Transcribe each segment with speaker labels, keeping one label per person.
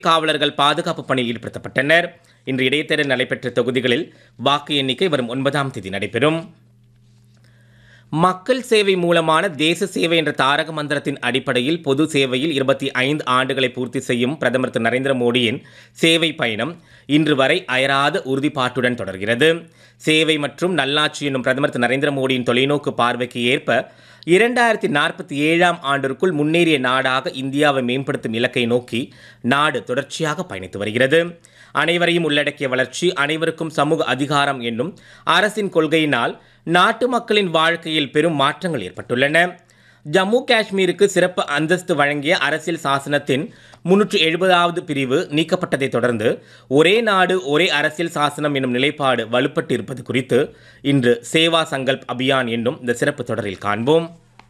Speaker 1: காவலர்கள் பாதுகாப்பு பணியில் ஈடுபடுத்தப்பட்டனர் இன்று இடைத்தேர்தல் நடைபெற்ற தொகுதிகளில் வாக்கு எண்ணிக்கை வரும் ஒன்பதாம் தேதி நடைபெறும் மக்கள் சேவை மூலமான தேச சேவை என்ற தாரக மந்திரத்தின் அடிப்படையில் பொது சேவையில் இருபத்தி ஐந்து ஆண்டுகளை பூர்த்தி செய்யும் பிரதமர் திரு நரேந்திர மோடியின் சேவை பயணம் இன்று வரை அயராத உறுதிப்பாட்டுடன் தொடர்கிறது சேவை மற்றும் நல்லாட்சி என்னும் பிரதமர் திரு நரேந்திர மோடியின் தொலைநோக்கு பார்வைக்கு ஏற்ப இரண்டாயிரத்தி நாற்பத்தி ஏழாம் ஆண்டிற்குள் முன்னேறிய நாடாக இந்தியாவை மேம்படுத்தும் இலக்கை நோக்கி நாடு தொடர்ச்சியாக பயணித்து வருகிறது அனைவரையும் உள்ளடக்கிய வளர்ச்சி அனைவருக்கும் சமூக அதிகாரம் என்னும் அரசின் கொள்கையினால் நாட்டு மக்களின் வாழ்க்கையில் பெரும் மாற்றங்கள் ஏற்பட்டுள்ளன ஜம்மு காஷ்மீருக்கு சிறப்பு அந்தஸ்து வழங்கிய அரசியல் சாசனத்தின் முன்னூற்று எழுபதாவது பிரிவு நீக்கப்பட்டதைத் தொடர்ந்து ஒரே நாடு ஒரே அரசியல் சாசனம் என்னும் நிலைப்பாடு வலுப்பட்டு இருப்பது குறித்து இன்று சேவா சங்கல்ப் அபியான் என்னும் இந்த சிறப்பு தொடரில் காண்போம்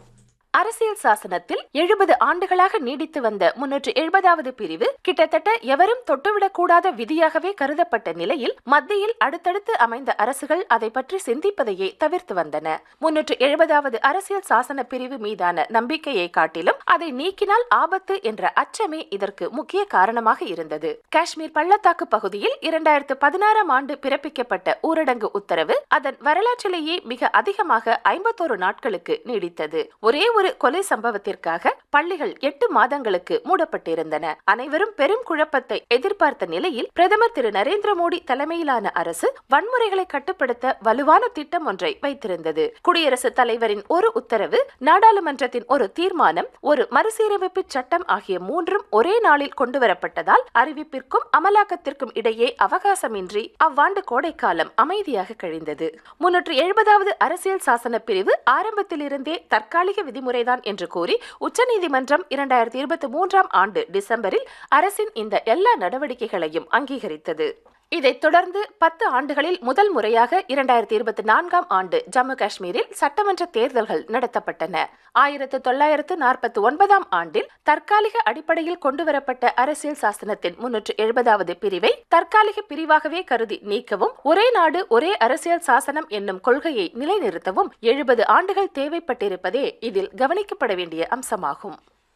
Speaker 2: அரசியல் சாசனத்தில் எழுபது ஆண்டுகளாக நீடித்து வந்த முன்னூற்று எழுபதாவது பிரிவு கிட்டத்தட்ட எவரும் தொட்டுவிடக்கூடாத விதியாகவே கருதப்பட்ட நிலையில் மத்தியில் அடுத்தடுத்து அமைந்த அரசுகள் அதை பற்றி சிந்திப்பதையே தவிர்த்து வந்தன முன்னூற்று எழுபதாவது அரசியல் சாசன பிரிவு மீதான நம்பிக்கையை காட்டிலும் அதை நீக்கினால் ஆபத்து என்ற அச்சமே இதற்கு முக்கிய காரணமாக இருந்தது காஷ்மீர் பள்ளத்தாக்கு பகுதியில் இரண்டாயிரத்து பதினாறாம் ஆண்டு பிறப்பிக்கப்பட்ட ஊரடங்கு உத்தரவு அதன் வரலாற்றிலேயே மிக அதிகமாக ஐம்பத்தோரு நாட்களுக்கு நீடித்தது ஒரே ஒரு கொலை சம்பவத்திற்காக பள்ளிகள் எட்டு மாதங்களுக்கு மூடப்பட்டிருந்தன அனைவரும் பெரும் குழப்பத்தை எதிர்பார்த்த நிலையில் பிரதமர் திரு நரேந்திர மோடி தலைமையிலான அரசு வன்முறைகளை கட்டுப்படுத்த வலுவான திட்டம் ஒன்றை வைத்திருந்தது குடியரசுத் தலைவரின் ஒரு உத்தரவு நாடாளுமன்றத்தின் ஒரு தீர்மானம் ஒரு மறுசீரமைப்பு சட்டம் ஆகிய மூன்றும் ஒரே நாளில் கொண்டுவரப்பட்டதால் அறிவிப்பிற்கும் அமலாக்கத்திற்கும் இடையே அவகாசமின்றி அவ்வாண்டு கோடைக்காலம் அமைதியாக கழிந்தது முன்னூற்று எழுபதாவது அரசியல் சாசன பிரிவு ஆரம்பத்திலிருந்தே தற்காலிக விதிமுறைதான் என்று கூறி உச்சநீதிமன்றம் இரண்டாயிரத்தி இருபத்தி மூன்றாம் ஆண்டு டிசம்பரில் அரசின் இந்த எல்லா நடவடிக்கைகளையும் அங்கீகரித்தது இதைத் தொடர்ந்து பத்து ஆண்டுகளில் முதல் முறையாக இரண்டாயிரத்தி இருபத்தி நான்காம் ஆண்டு ஜம்மு காஷ்மீரில் சட்டமன்ற தேர்தல்கள் நடத்தப்பட்டன ஆயிரத்து தொள்ளாயிரத்து நாற்பத்தி ஒன்பதாம் ஆண்டில் தற்காலிக அடிப்படையில் கொண்டுவரப்பட்ட அரசியல் சாசனத்தின் முன்னூற்று எழுபதாவது பிரிவை தற்காலிக பிரிவாகவே கருதி நீக்கவும் ஒரே நாடு ஒரே அரசியல் சாசனம் என்னும் கொள்கையை நிலைநிறுத்தவும் எழுபது ஆண்டுகள் தேவைப்பட்டிருப்பதே இதில் கவனிக்கப்பட வேண்டிய அம்சமாகும்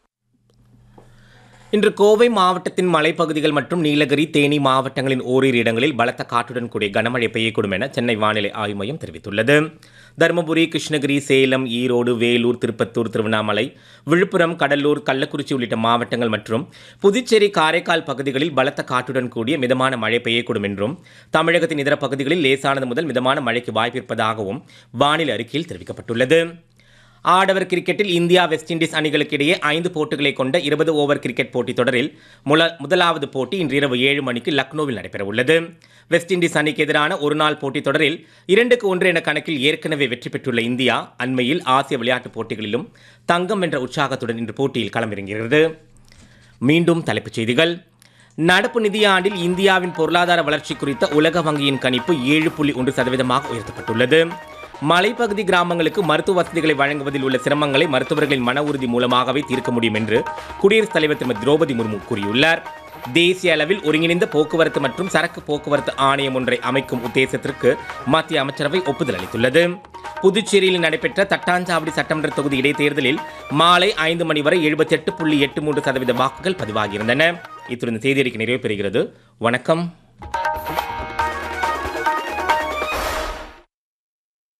Speaker 1: இன்று கோவை மாவட்டத்தின் மலைப்பகுதிகள் மற்றும் நீலகிரி தேனி மாவட்டங்களின் ஓரிரு இடங்களில் பலத்த காற்றுடன் கூடிய கனமழை பெய்யக்கூடும் என சென்னை வானிலை ஆய்வு மையம் தெரிவித்துள்ளது தருமபுரி கிருஷ்ணகிரி சேலம் ஈரோடு வேலூர் திருப்பத்தூர் திருவண்ணாமலை விழுப்புரம் கடலூர் கள்ளக்குறிச்சி உள்ளிட்ட மாவட்டங்கள் மற்றும் புதுச்சேரி காரைக்கால் பகுதிகளில் பலத்த காற்றுடன் கூடிய மிதமான மழை பெய்யக்கூடும் என்றும் தமிழகத்தின் இதர பகுதிகளில் லேசானது முதல் மிதமான மழைக்கு வாய்ப்பிருப்பதாகவும் வானிலை அறிக்கையில் தெரிவிக்கப்பட்டுள்ளது ஆடவர் கிரிக்கெட்டில் இந்தியா வெஸ்ட் இண்டீஸ் அணிகளுக்கு இடையே ஐந்து போட்டிகளை கொண்ட இருபது ஓவர் கிரிக்கெட் போட்டித் தொடரில் முல முதலாவது போட்டி இன்று இரவு ஏழு மணிக்கு லக்னோவில் நடைபெறவுள்ளது வெஸ்ட் இண்டீஸ் அணிக்கு எதிரான ஒருநாள் போட்டித் தொடரில் இரண்டுக்கு ஒன்று என கணக்கில் ஏற்கனவே வெற்றி பெற்றுள்ள இந்தியா அண்மையில் ஆசிய விளையாட்டுப் போட்டிகளிலும் தங்கம் என்ற உற்சாகத்துடன் இன்று போட்டியில் களமிறங்குகிறது மீண்டும் தலைப்புச் செய்திகள் நடப்பு நிதியாண்டில் இந்தியாவின் பொருளாதார வளர்ச்சி குறித்த உலக வங்கியின் கணிப்பு ஏழு புள்ளி ஒன்று சதவீதமாக உயர்த்தப்பட்டுள்ளது மலைப்பகுதி கிராமங்களுக்கு மருத்துவ வசதிகளை வழங்குவதில் உள்ள சிரமங்களை மருத்துவர்களின் மன உறுதி மூலமாகவே தீர்க்க முடியும் என்று குடியரசுத் தலைவர் திருமதி திரௌபதி முர்மு கூறியுள்ளார் தேசிய அளவில் ஒருங்கிணைந்த போக்குவரத்து மற்றும் சரக்கு போக்குவரத்து ஆணையம் ஒன்றை அமைக்கும் உத்தேசத்திற்கு மத்திய அமைச்சரவை ஒப்புதல் அளித்துள்ளது புதுச்சேரியில் நடைபெற்ற தட்டாஞ்சாவடி சட்டமன்ற தொகுதி இடைத்தேர்தலில் மாலை ஐந்து மணி வரை எழுபத்தி எட்டு புள்ளி எட்டு மூன்று சதவீத வாக்குகள் பதிவாகியிருந்தன இத்துடன் செய்தியறிக்கை நிறைவு பெறுகிறது வணக்கம்